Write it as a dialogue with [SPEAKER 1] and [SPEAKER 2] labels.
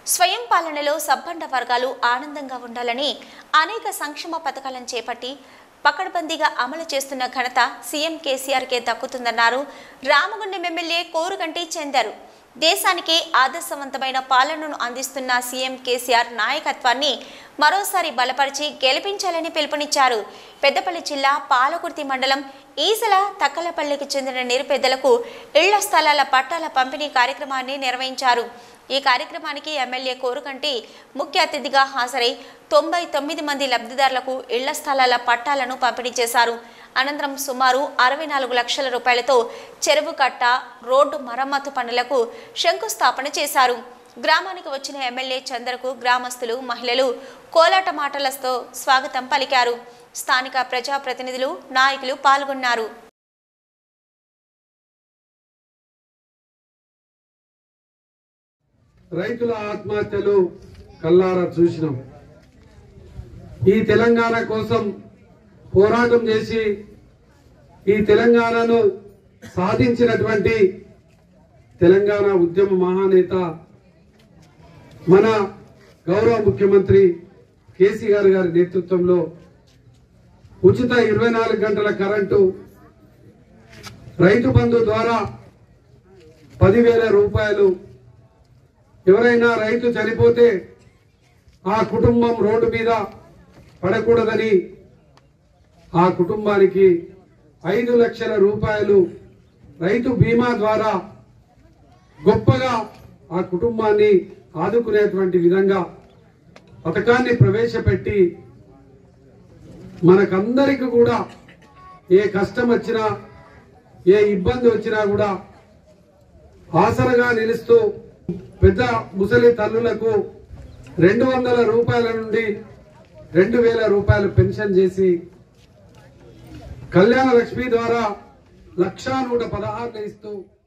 [SPEAKER 1] స్వయం పాలనలో సబ్బండ వర్గాలు ఆనందంగా ఉండాలని అనేక సంక్షేమ పథకాలను చేపట్టి పకడ్బందీగా అమలు చేస్తున్న ఘనత సీఎం కేసీఆర్కే దక్కుతుందన్నారు రామగుండం ఎమ్మెల్యే కోరుగంటి చెందారు దేశానికి ఆదర్శవంతమైన పాలనను అందిస్తున్న సీఎం కేసీఆర్ నాయకత్వాన్ని మరోసారి బలపరిచి గెలిపించాలని పిలుపునిచ్చారు పెద్దపల్లి జిల్లా పాలకుర్తి మండలం ఈసల తక్కలపల్లికి చెందిన నిరుపేదలకు ఇళ్ల స్థలాల పట్టాల పంపిణీ కార్యక్రమాన్ని నిర్వహించారు ఈ కార్యక్రమానికి ఎమ్మెల్యే కోరుకంటి ముఖ్య అతిథిగా హాజరై తొంభై తొమ్మిది మంది లబ్ధిదారులకు ఇళ్ల స్థలాల పట్టాలను పంపిణీ చేశారు అనంతరం సుమారు అరవై నాలుగు లక్షల రూపాయలతో చెరువు కట్ట రోడ్డు మరమ్మతు పనులకు శంకుస్థాపన చేశారు గ్రామానికి వచ్చిన ఎమ్మెల్యే చంద్రకు గ్రామస్తులు మహిళలు కోలాట మాటలతో స్వాగతం పలికారు స్థానిక ప్రజాప్రతినిధులు నాయకులు పాల్గొన్నారు
[SPEAKER 2] రైతుల ఆత్మహత్యలు కల్లారా చూసినాం ఈ తెలంగాణ కోసం పోరాటం చేసి ఈ తెలంగాణను సాధించినటువంటి తెలంగాణ ఉద్యమ మహానేత మన గౌరవ ముఖ్యమంత్రి కేసీఆర్ గారి నేతృత్వంలో ఉచిత ఇరవై నాలుగు గంటల కరెంటు రైతు బంధు ద్వారా పదివేల రూపాయలు ఎవరైనా రైతు చనిపోతే ఆ కుటుంబం రోడ్డు మీద పడకూడదని ఆ కుటుంబానికి ఐదు లక్షల రూపాయలు రైతు బీమా ద్వారా గొప్పగా ఆ కుటుంబాన్ని ఆదుకునేటువంటి విధంగా పథకాన్ని ప్రవేశపెట్టి మనకందరికి కూడా ఏ కష్టం వచ్చినా ఏ ఇబ్బంది వచ్చినా కూడా ఆసరగా నిలుస్తూ పెద్ద ముసలి తల్లులకు రెండు వందల రూపాయల నుండి రెండు వేల రూపాయలు పెన్షన్ చేసి కళ్యాణ లక్ష్మి ద్వారా లక్షా నూట పదహారులు ఇస్తూ